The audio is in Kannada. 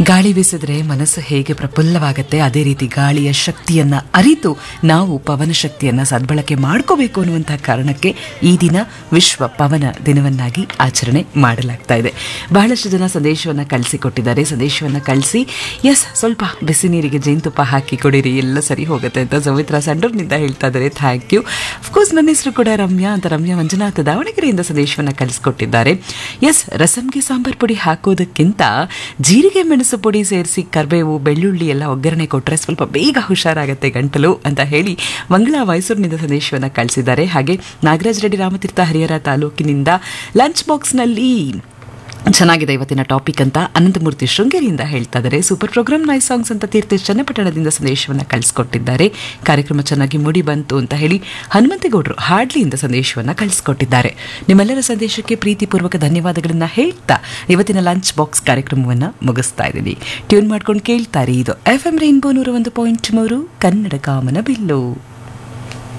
ಗಾಳಿ ಬೀಸಿದ್ರೆ ಮನಸ್ಸು ಹೇಗೆ ಪ್ರಫುಲ್ಲವಾಗುತ್ತೆ ಅದೇ ರೀತಿ ಗಾಳಿಯ ಶಕ್ತಿಯನ್ನ ಅರಿತು ನಾವು ಪವನ ಶಕ್ತಿಯನ್ನ ಸದ್ಬಳಕೆ ಮಾಡ್ಕೋಬೇಕು ಅನ್ನುವಂತಹ ಕಾರಣಕ್ಕೆ ಈ ದಿನ ವಿಶ್ವ ಪವನ ದಿನವನ್ನಾಗಿ ಆಚರಣೆ ಮಾಡಲಾಗ್ತಾ ಇದೆ ಬಹಳಷ್ಟು ಜನ ಸಂದೇಶವನ್ನ ಕಳಿಸಿಕೊಟ್ಟಿದ್ದಾರೆ ಸಂದೇಶವನ್ನ ಕಳಿಸಿ ಎಸ್ ಸ್ವಲ್ಪ ಬಿಸಿ ನೀರಿಗೆ ಜೇನುತುಪ್ಪ ಹಾಕಿ ಕೊಡಿರಿ ಎಲ್ಲ ಸರಿ ಹೋಗುತ್ತೆ ಅಂತ ಸವಿತ್ರಾ ಸಂಡೂರ್ನಿಂದ ಹೇಳ್ತಾ ಇದ್ದಾರೆ ಥ್ಯಾಂಕ್ ಯು ಅಫ್ಕೋರ್ಸ್ ನನ್ನ ಹೆಸರು ಕೂಡ ರಮ್ಯಾ ಅಂತ ರಮ್ಯಾ ಮಂಜುನಾಥ ದಾವಣಗೆರೆಯಿಂದ ಸಂದೇಶವನ್ನ ಕಳಿಸ್ಕೊಟ್ಟಿದ್ದಾರೆ ಎಸ್ ರಸಂಗೆ ಸಾಂಬಾರ್ ಪುಡಿ ಹಾಕೋದಕ್ಕಿಂತ ಜೀರಿಗೆ ಮೆಣಸು ಪುಡಿ ಸೇರಿಸಿ ಕರ್ಬೇವು ಬೆಳ್ಳುಳ್ಳಿ ಎಲ್ಲ ಒಗ್ಗರಣೆ ಕೊಟ್ಟರೆ ಸ್ವಲ್ಪ ಬೇಗ ಹುಷಾರಾಗುತ್ತೆ ಗಂಟಲು ಅಂತ ಹೇಳಿ ಮಂಗಳ ಮೈಸೂರಿನಿಂದ ಸಂದೇಶವನ್ನ ಕಳಿಸಿದ್ದಾರೆ ಹಾಗೆ ನಾಗರಾಜ್ ರೆಡ್ಡಿ ರಾಮತೀರ್ಥ ಹರಿಹರ ತಾಲೂಕಿನಿಂದ ಲಂಚ್ ಬಾಕ್ಸ್ನಲ್ಲಿ ಚೆನ್ನಾಗಿದೆ ಇವತ್ತಿನ ಟಾಪಿಕ್ ಅಂತ ಅನಂತಮೂರ್ತಿ ಶೃಂಗೇರಿಯಿಂದ ಹೇಳ್ತಾ ಇದ್ದಾರೆ ಸೂಪರ್ ಪ್ರೋಗ್ರಾಮ್ ನೈಸ್ ಸಾಂಗ್ಸ್ ಅಂತ ತೀರ್ಥೇಶ್ ಚನ್ನಪಟ್ಟಣದಿಂದ ಸಂದೇಶವನ್ನು ಕಳಿಸ್ಕೊಟ್ಟಿದ್ದಾರೆ ಕಾರ್ಯಕ್ರಮ ಚೆನ್ನಾಗಿ ಮೂಡಿ ಬಂತು ಅಂತ ಹೇಳಿ ಹನುಮಂತೇಗೌಡರು ಹಾಡ್ಲಿಯಿಂದ ಸಂದೇಶವನ್ನು ಕಳಿಸ್ಕೊಟ್ಟಿದ್ದಾರೆ ನಿಮ್ಮೆಲ್ಲರ ಸಂದೇಶಕ್ಕೆ ಪ್ರೀತಿಪೂರ್ವಕ ಧನ್ಯವಾದಗಳನ್ನ ಹೇಳ್ತಾ ಇವತ್ತಿನ ಲಂಚ್ ಬಾಕ್ಸ್ ಕಾರ್ಯಕ್ರಮವನ್ನು ಮುಗಿಸ್ತಾ ಇದ್ದೀನಿ ಟ್ಯೂನ್ ಮಾಡ್ಕೊಂಡು ಕೇಳ್ತಾರೆ ಇದು ಎಫ್ ಎಂ ರೈನ್ಬೋ ನೂರ ಒಂದು ಪಾಯಿಂಟ್ ಮೂರು ಕನ್ನಡ ಕಾಮನ ಬಿಲ್ಲು